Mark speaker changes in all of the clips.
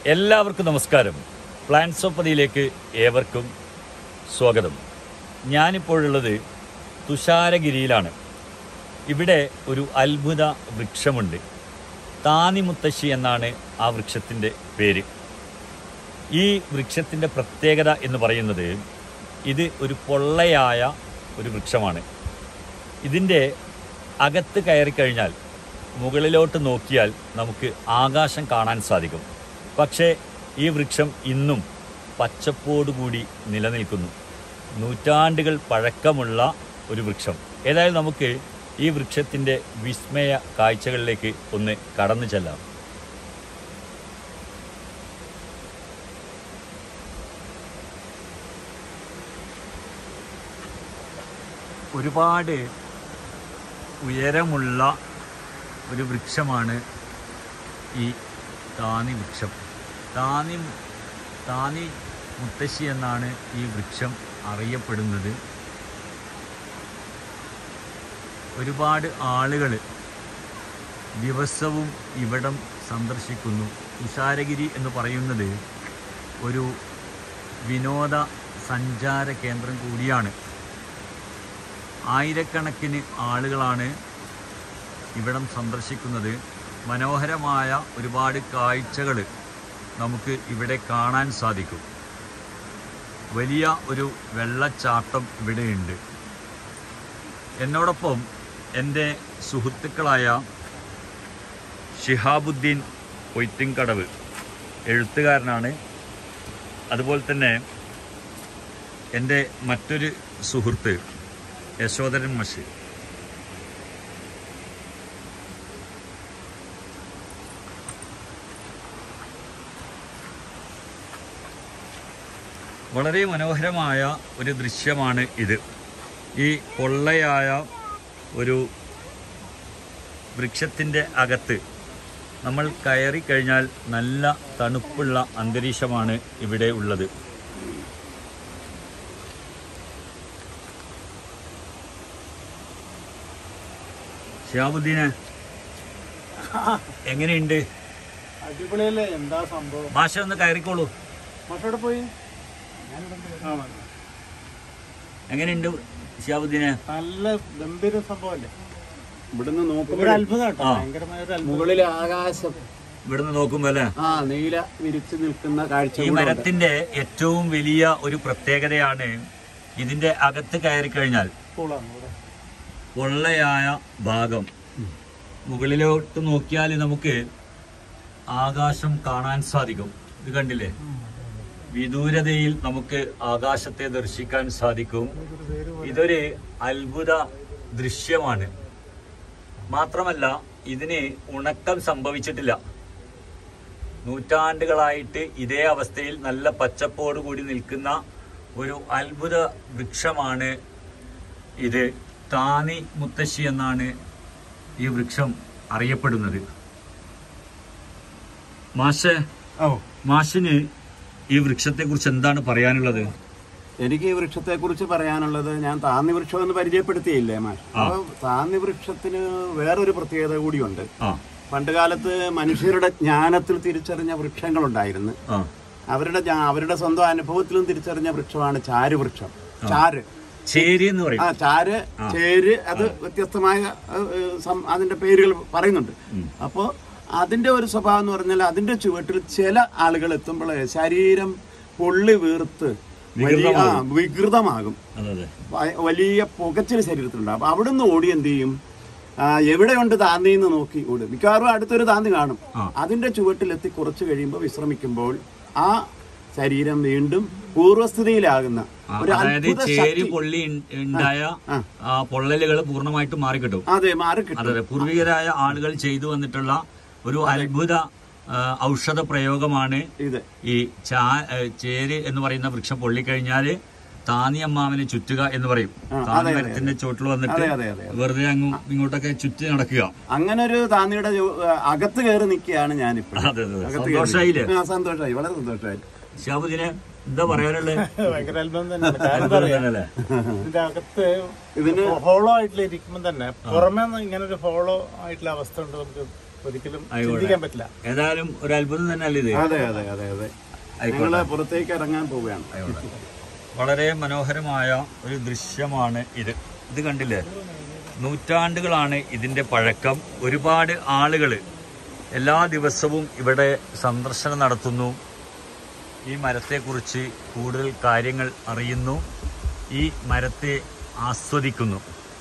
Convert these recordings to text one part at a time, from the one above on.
Speaker 1: എല്ലാവർക്കും നമസ്കാരം plans of പതിയിലേക്ക് ഏവർക്കും സ്വാഗതം ഞാനിപ്പോഴുള്ളത് തുഷാരഗിരിയിലാണ് ഇവിടെ ഒരു അത്ഭുത വൃക്ഷമുണ്ട് താനി മുത്തശ്ശി എന്നാണ് ആ വൃക്ഷത്തിൻ്റെ പേര് ഈ വൃക്ഷത്തിൻ്റെ പ്രത്യേകത എന്ന് പറയുന്നത് ഇത് ഒരു പൊള്ളയായ ഒരു വൃക്ഷമാണ് ഇതിൻ്റെ അകത്ത് കയറി കഴിഞ്ഞാൽ മുകളിലോട്ട് നോക്കിയാൽ നമുക്ക് ആകാശം കാണാൻ സാധിക്കും പക്ഷേ ഈ വൃക്ഷം ഇന്നും പച്ചപ്പോടുകൂടി നിലനിൽക്കുന്നു നൂറ്റാണ്ടുകൾ പഴക്കമുള്ള ഒരു വൃക്ഷം ഏതായാലും നമുക്ക് ഈ വൃക്ഷത്തിൻ്റെ വിസ്മയ കാഴ്ചകളിലേക്ക് ഒന്ന് കടന്നു ചെല്ലാം ഒരുപാട് ഉയരമുള്ള ഒരു വൃക്ഷമാണ് ഈ താനി വൃക്ഷം താനി താനി മുത്തശ്ശി എന്നാണ് ഈ വൃക്ഷം അറിയപ്പെടുന്നത് ഒരുപാട് ആളുകൾ ദിവസവും ഇവിടം സന്ദർശിക്കുന്നു തുഷാരഗിരി എന്ന് പറയുന്നത് ഒരു വിനോദ സഞ്ചാര കേന്ദ്രം കൂടിയാണ് ആയിരക്കണക്കിന് ആളുകളാണ് ഇവിടം സന്ദർശിക്കുന്നത് മനോഹരമായ ഒരുപാട് കാഴ്ചകൾ നമുക്ക് ഇവിടെ കാണാൻ സാധിക്കും വലിയ ഒരു വെള്ളച്ചാട്ടം ഇവിടെയുണ്ട് എന്നോടൊപ്പം എൻ്റെ സുഹൃത്തുക്കളായ ഷിഹാബുദ്ദീൻ പൊയ്ത്തിൻകടവ് എഴുത്തുകാരനാണ് അതുപോലെ തന്നെ എൻ്റെ മറ്റൊരു സുഹൃത്ത് യശോധരൻ മഷി വളരെ മനോഹരമായ ഒരു ദൃശ്യമാണ് ഇത് ഈ പൊള്ളയായ ഒരു വൃക്ഷത്തിൻ്റെ അകത്ത് നമ്മൾ കയറി കഴിഞ്ഞാൽ നല്ല തണുപ്പുള്ള അന്തരീക്ഷമാണ് ഇവിടെ ഉള്ളത് ഷിയാബുദ്ദീനെ എങ്ങനെയുണ്ട്
Speaker 2: അടിപൊളിയല്ലേ എന്താ സംഭവം
Speaker 1: ഭാഷ ഒന്ന് കയറിക്കോളൂ
Speaker 2: മറ്റോടെ പോയി ആ,
Speaker 1: എങ്ങനെയുണ്ട് ഷിയാബുദ്ദീനെ
Speaker 2: നല്ല ഗംഭീര സംഭവല്ലേ
Speaker 3: ഇവിടുന്ന് നോക്കുമ്പോൾ
Speaker 2: ഒരു അത്ഭുതം കേട്ടോ
Speaker 1: ആ.
Speaker 2: ഭയങ്കരമായ ഒരു അത്ഭുതം
Speaker 3: മുകളിൽ ആകാശം
Speaker 1: ഇവിടുന്ന് നോക്കുമ്പോൾ അല്ലേ
Speaker 3: ആ നീല വിരിച്ചു നിൽക്കുന്ന കാഴ്ച
Speaker 1: ഈ മരത്തിന്റെ ഏറ്റവും വലിയ ഒരു പ്രത്യേകതയാണ് ഇതിന്റെ അകത്ത് കയറി കഴിഞ്ഞാൽ
Speaker 2: കൂളാണ് ഇവിടെ
Speaker 1: പൊള്ളയായ ഭാഗം മുകളിലോട്ട് നോക്കിയാൽ നമുക്ക് ആകാശം കാണാൻ സാധിക്കും ഇത് കണ്ടില്ലേ വിദൂരതയിൽ നമുക്ക് ആകാശത്തെ ദർശിക്കാൻ സാധിക്കും ഇതൊരു അത്ഭുത ദൃശ്യമാണ് മാത്രമല്ല ഇതിന് ഉണക്കം സംഭവിച്ചിട്ടില്ല നൂറ്റാണ്ടുകളായിട്ട് ഇതേ അവസ്ഥയിൽ നല്ല പച്ചപ്പോട് കൂടി നിൽക്കുന്ന ഒരു അത്ഭുത വൃക്ഷമാണ് ഇത് താനി മുത്തശ്ശി എന്നാണ് ഈ വൃക്ഷം അറിയപ്പെടുന്നത് മാഷെ
Speaker 3: ഓ
Speaker 1: മാഷിന് ഈ വൃക്ഷത്തെ കുറിച്ച് എന്താണ് പറയാനുള്ളത്
Speaker 3: എനിക്ക് ഈ വൃക്ഷത്തെ കുറിച്ച് പറയാനുള്ളത് ഞാൻ താന്നി വൃക്ഷം എന്ന് പരിചയപ്പെടുത്തിയില്ലേ മാഷ്
Speaker 1: ആ.
Speaker 3: അപ്പൊ താന്നി വൃക്ഷത്തിന് വേറൊരു പ്രത്യേകത കൂടിയുണ്ട്
Speaker 1: ആ
Speaker 3: പണ്ട് കാലത്ത് മനുഷ്യരുടെ ജ്ഞാനത്തിൽ തിരിച്ചറിഞ്ഞ വൃക്ഷങ്ങളുണ്ടായിരുന്നു
Speaker 1: ആ
Speaker 3: അവരുടെ ജ്ഞാ- അവരുടെ സ്വന്തം അനുഭവത്തിലും തിരിച്ചറിഞ്ഞ വൃക്ഷമാണ് ചാരു വൃക്ഷം ചാര്
Speaker 1: ചേരി എന്ന്
Speaker 3: ആ
Speaker 1: പറയും
Speaker 3: ചാര് ചേര് അത് വ്യത്യസ്തമായ ഏഹ്, ഏഹ്, സം- അതിന്റെ പേരുകൾ പറയുന്നുണ്ട് അപ്പോൾ അതിന്റെ ഒരു സ്വഭാവം എന്ന് പറഞ്ഞാൽ അതിന്റെ ചുവട്ടിൽ ചില ആളുകൾ എത്തുമ്പോൾ ശരീരം പൊള്ളി വീർത്ത് വലിയ ആ, വികൃതമാകും
Speaker 1: അതെ അതെ
Speaker 3: വ- വലിയ പുകച്ചിൽ ശരീരത്തിലുണ്ടാകും അപ്പൊ അവിടുന്ന് ഓടി എന്ത് ചെയ്യും ആ, എവിടെയുണ്ട് താന്തിന്ന് നോക്കി ഓടും മിക്കവാറും അടുത്തൊരു താന്തി കാണും അതിന്റെ ചുവട്ടിലെത്തി കുറച്ച് കഴിയുമ്പോൾ വിശ്രമിക്കുമ്പോൾ ആ ശരീരം വീണ്ടും പൂർവ്വസ്ഥിതിയിലാകുന്ന
Speaker 1: ആ,
Speaker 3: ഒരു
Speaker 1: അതായത്
Speaker 3: അത്ഭുത
Speaker 1: ചേരി
Speaker 3: ശക്തി
Speaker 1: പൊള്ളി ഉൺ- ഉണ്ടായ
Speaker 3: ആ.
Speaker 1: ആ പൊള്ളലുകൾ പൂർണ്ണമായിട്ടും മാറിക്കിട്ടും
Speaker 3: അതെ മാറി കിട്ടും
Speaker 1: അതെ അതെ പൂർവികരായ ആളുകൾ ചെയ്തു വന്നിട്ടുള്ള ഒരു അത്ഭുത ആ, ഔഷധ പ്രയോഗമാണ്
Speaker 3: ഇത്
Speaker 1: ഈ ചാ ഏ, ചേര് എന്ന് പറയുന്ന വൃക്ഷം പൊള്ളിക്കഴിഞ്ഞാല് താനി അമ്മാവനെ ചുറ്റുക എന്ന് പറയും താനി മരത്തിന്റെ ചോട്ടിൽ വന്നിട്ട്
Speaker 3: അതെ അതെ അതെ
Speaker 1: വെറുതെ അങ്ങും ഇങ്ങോട്ടൊക്കെ ചുറ്റി നടക്കുക
Speaker 3: അങ്ങനെ ഒരു താന്നിയുടെ ചു- അകത്ത് കയറി നിൽക്കുകയാണ് ഞാനിപ്പോൾ
Speaker 1: അതെ അതെ
Speaker 3: അകത്ത് കയറി.
Speaker 1: സന്തോഷായില്ലേ
Speaker 3: ആ, സന്തോഷമായി വളരെ സന്തോഷമായി
Speaker 1: ഷാബുദിനെ എന്താ പറയാനുള്ളത്
Speaker 2: ഭയങ്കര അത്ഭുതം തന്നെയാണ് കാര്യം പറയാം
Speaker 1: തന്നെയല്ലേ
Speaker 2: ഇതിന്റെ അകത്ത്
Speaker 3: ഇതിന്
Speaker 2: ഹോളോ ആയിട്ടുള്ള ഇരിക്കുമ്പോൾ തന്നെ പുറമേ നിന്ന് ഇങ്ങനെ ഒരു ഹോളോ ആയിട്ടുള്ള അവസ്ഥ ഉണ്ട് നമുക്ക് ഒരിക്കലും
Speaker 1: ആയിക്കോട്ടെ.
Speaker 2: ചിന്തിക്കാൻ പറ്റില്ല
Speaker 1: ഏതായാലും ഒരു അത്ഭുതം തന്നെയല്ലേ ഇത്
Speaker 3: അതെ അതെ അതെ അതെ
Speaker 1: ആയിക്കോട്ടെ.
Speaker 3: ഞങ്ങള് പുറത്തേക്ക് ഇറങ്ങാൻ പോവുകയാണ്
Speaker 1: വളരെ മനോഹരമായ ഒരു ദൃശ്യമാണ് ഇത് ഇത് കണ്ടില്ലേ നൂറ്റാണ്ടുകളാണ് ഇതിന്റെ പഴക്കം ഒരുപാട് ആളുകൾ എല്ലാ ദിവസവും ഇവിടെ സന്ദർശനം നടത്തുന്നു ഈ മരത്തെക്കുറിച്ച് കൂടുതൽ കാര്യങ്ങൾ അറിയുന്നു ഈ മരത്തെ ആസ്വദിക്കുന്നു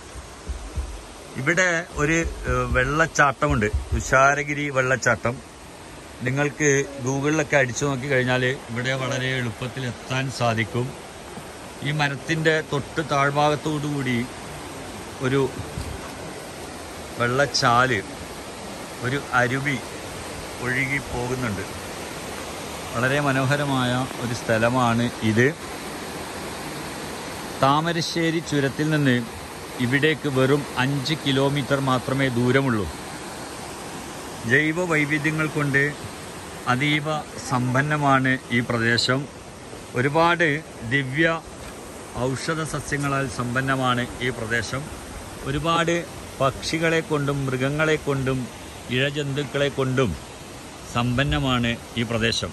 Speaker 1: ഇവിടെ ഒരു ഏഹ്, വെള്ളച്ചാട്ടമുണ്ട് തുഷാരഗിരി വെള്ളച്ചാട്ടം നിങ്ങൾക്ക് ഗൂഗിളിലൊക്കെ അടിച്ചു നോക്കി കഴിഞ്ഞാൽ ഇവിടെ വളരെ എളുപ്പത്തിൽ എത്താൻ സാധിക്കും ഈ മരത്തിൻ്റെ തൊട്ട് താഴ്ഭാഗത്തോടു കൂടി ഒരു വെള്ളച്ചാല് ഒരു അരുവി ഒഴുകി പോകുന്നുണ്ട് വളരെ മനോഹരമായ ഒരു സ്ഥലമാണ് ഇത് താമരശ്ശേരി ചുരത്തിൽ നിന്ന് ഇവിടേക്ക് വെറും അഞ്ച് കിലോമീറ്റർ മാത്രമേ ദൂരമുള്ളൂ ജൈവ വൈവിധ്യങ്ങൾ കൊണ്ട് അതീവ സമ്പന്നമാണ് ഈ പ്രദേശം ഒരുപാട് ദിവ്യ ഔഷധ സസ്യങ്ങളാൽ സമ്പന്നമാണ് ഈ പ്രദേശം ഒരുപാട് പക്ഷികളെ കൊണ്ടും മൃഗങ്ങളെ കൊണ്ടും ഇഴജന്തുക്കളെ കൊണ്ടും സമ്പന്നമാണ് ഈ പ്രദേശം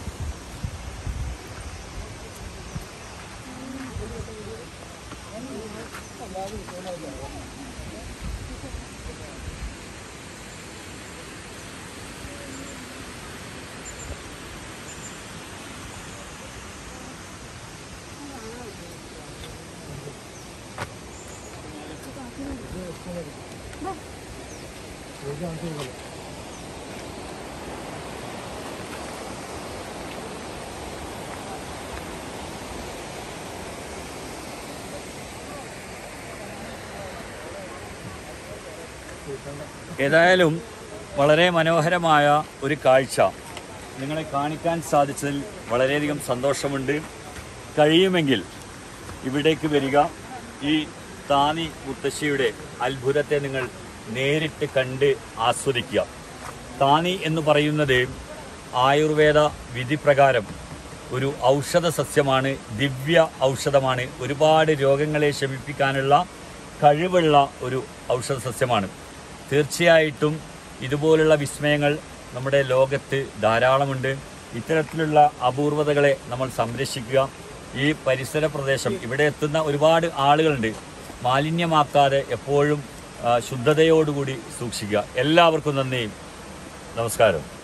Speaker 1: ഏതായാലും വളരെ മനോഹരമായ ഒരു കാഴ്ച നിങ്ങളെ കാണിക്കാൻ സാധിച്ചതിൽ വളരെയധികം സന്തോഷമുണ്ട് കഴിയുമെങ്കിൽ ഇവിടേക്ക് വരിക ഈ താനി മുത്തശ്ശിയുടെ അത്ഭുതത്തെ നിങ്ങൾ നേരിട്ട് കണ്ട് ആസ്വദിക്കുക താനി എന്ന് പറയുന്നത് ആയുർവേദ വിധിപ്രകാരം ഒരു ഔഷധ സസ്യമാണ് ദിവ്യ ഔഷധമാണ് ഒരുപാട് രോഗങ്ങളെ ശമിപ്പിക്കാനുള്ള കഴിവുള്ള ഒരു ഔഷധ സസ്യമാണ് തീർച്ചയായിട്ടും ഇതുപോലുള്ള വിസ്മയങ്ങൾ നമ്മുടെ ലോകത്ത് ധാരാളമുണ്ട് ഇത്തരത്തിലുള്ള അപൂർവതകളെ നമ്മൾ സംരക്ഷിക്കുക ഈ പരിസര പ്രദേശം ഇവിടെ എത്തുന്ന ഒരുപാട് ആളുകളുണ്ട് മാലിന്യമാക്കാതെ എപ്പോഴും ആ, ശുദ്ധതയോടുകൂടി സൂക്ഷിക്കുക എല്ലാവർക്കും നന്ദി നമസ്കാരം